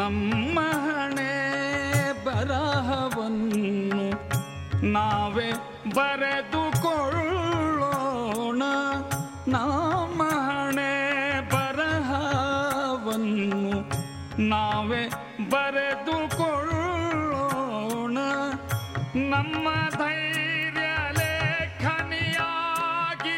ನಮ್ಮ ಹಣೆ ಬರಹವನ್ನು ನಾವೇ ಬರೆದುಕೊಳ್ಳೋಣ ನಮ್ಮ ಹಣೆ ಬರಹವನ್ನು ನಾವೇ ಬರೆದುಕೊಳ್ಳೋಣ ನಮ್ಮ ಧೈರ್ಯ ಲೇಖನಿಯಾಗಿ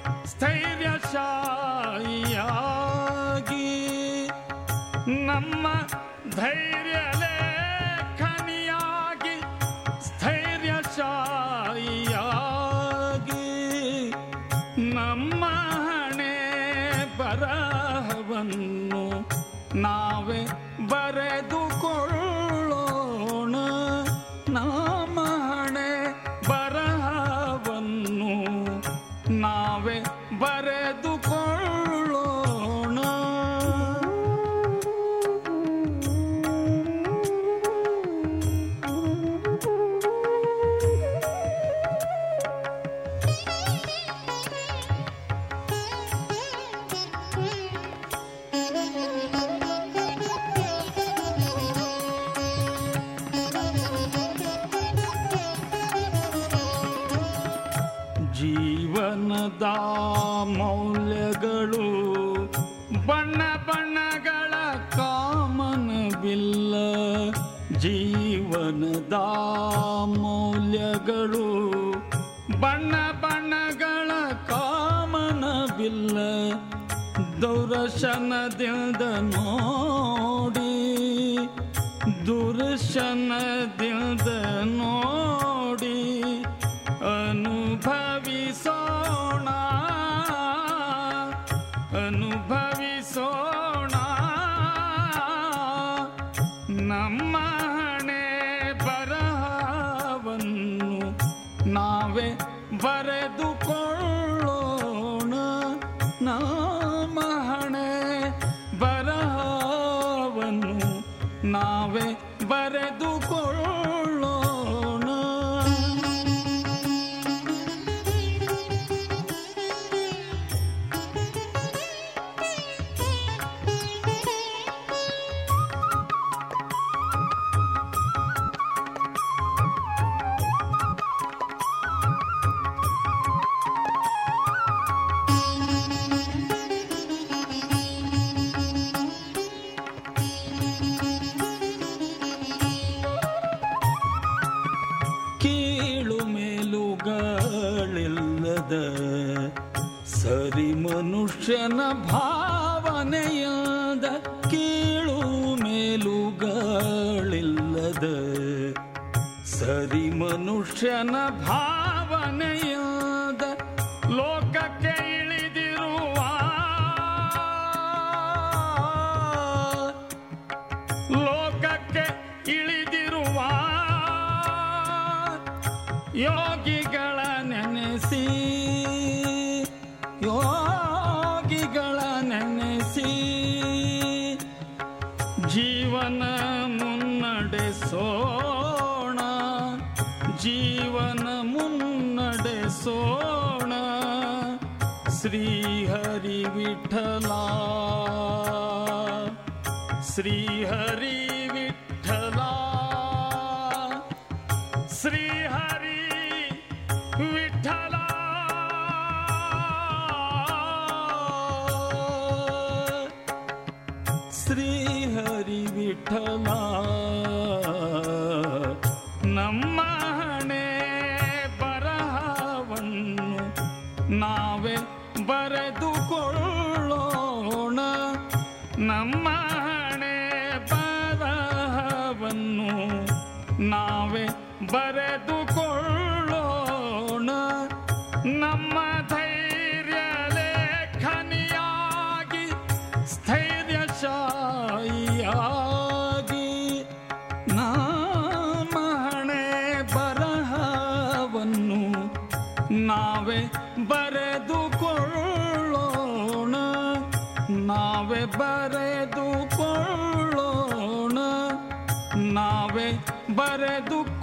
ಸ್ಥೈರ್ಯಶಾಯಿಯಾಗಿ ನಮ್ಮ ಧೈರ್ಯ ಲೇಖನಿಯಾಗಿ ಸ್ಥೈರ್ಯಶಾಯಿಯಾಗಿ ನಮ್ಮ ಹಣೆ ಬರಹವನ್ನು ನಾವೇ ಬರೆದುಕೊಳ್ಳೋಣ ನಮ್ಮ ಹಣೆ ಬರಹವನ್ನು ನಾವೇ ಬರೆದುಕೊಳ್ಳೋಣ ಜೀವನದ ಮೌಲ್ಯಗಳು ಬಣ್ಣ ಬಣ್ಣಗಳ ಕಾಮನವಿಲ್ಲ ಜೀವನದ ಮೌಲ್ಯಗಳು ಬಣ್ಣ ಬಣ್ಣಗಳ ಕಾಮನವಿಲ್ಲ ದೌರಶನದಿಂದ ನೋಡಿ ದುರ್ಶನದಿಂದ ನೋಡಿ ಅನುಭವಿಸೋಣ ಅನುಭವಿಸೋಣ ನಮ್ಮ ಹಣೆ ಬರಹವನ್ನು ನಾವೇ ಬರೆದುಕೊಳ್ಳೋಣ ನಮ್ಮ ಹಣೆ ಬರಹವನ್ನು ನಾವೇ ಬರೆದುಕೊಳ್ಳೋಣ ಕೀಳು ಮೇಲುಗಳಿಲ್ಲದ ಸರಿ ಮನುಷ್ಯನ ಭಾವನೆಯಾದ ಕೀಳು ಮೇಲುಗಳಿಲ್ಲದ ಸರಿ ಮನುಷ್ಯನ ಭಾವನೆಯಾದ ಲೋಕಕ್ಕೆ ಇಳಿದಿರುವ ಲೋಕಕ್ಕೆ ಇಳಿದಿರುವ ಯೋಗಿಗಳ ನೆನೆಸಿ ಯೋಗಿಗಳ ನೆನೆಸಿ ಜೀವನ ಮುನ್ನಡೆಸೋಣ ಜೀವನ ಮುನ್ನಡೆಸೋಣ ಶ್ರೀಹರಿ ವಿಠಲ ಶ್ರೀಹರಿ ವಿಠಲ ಶ್ರೀಹರಿ ವಿಠಲ ಶ್ರೀಹರಿ ವಿಠಲ ನಮ್ಮ ಹಣೆ ಬರಹವನ್ನು ನಾವೇ ಬರೆದುಕೊಳ್ಳೋಣ ನಮ್ಮ ಹಣೆ ಬರಹವನ್ನು ನಾವೇ ಬರೆದುಕೊಳ್ಳೋಣ ನಮ್ಮ ಧೈರ್ಯ ಲೇಖನಿಯಾಗಿ ಸ್ಥೈರ್ಯಶಾಯಿಯಾಗಿ ನಮ್ಮ ಹಣೆ ಬರಹವನ್ನು ನಾವೇ ಬರೆದುಕೊಳ್ಳೋಣ ನಾವೇ ಬರೆದುಕೊಳ್ಳೋಣ ನಾವೇ ಬರೆದುಕೊಳ್ಳೋಣ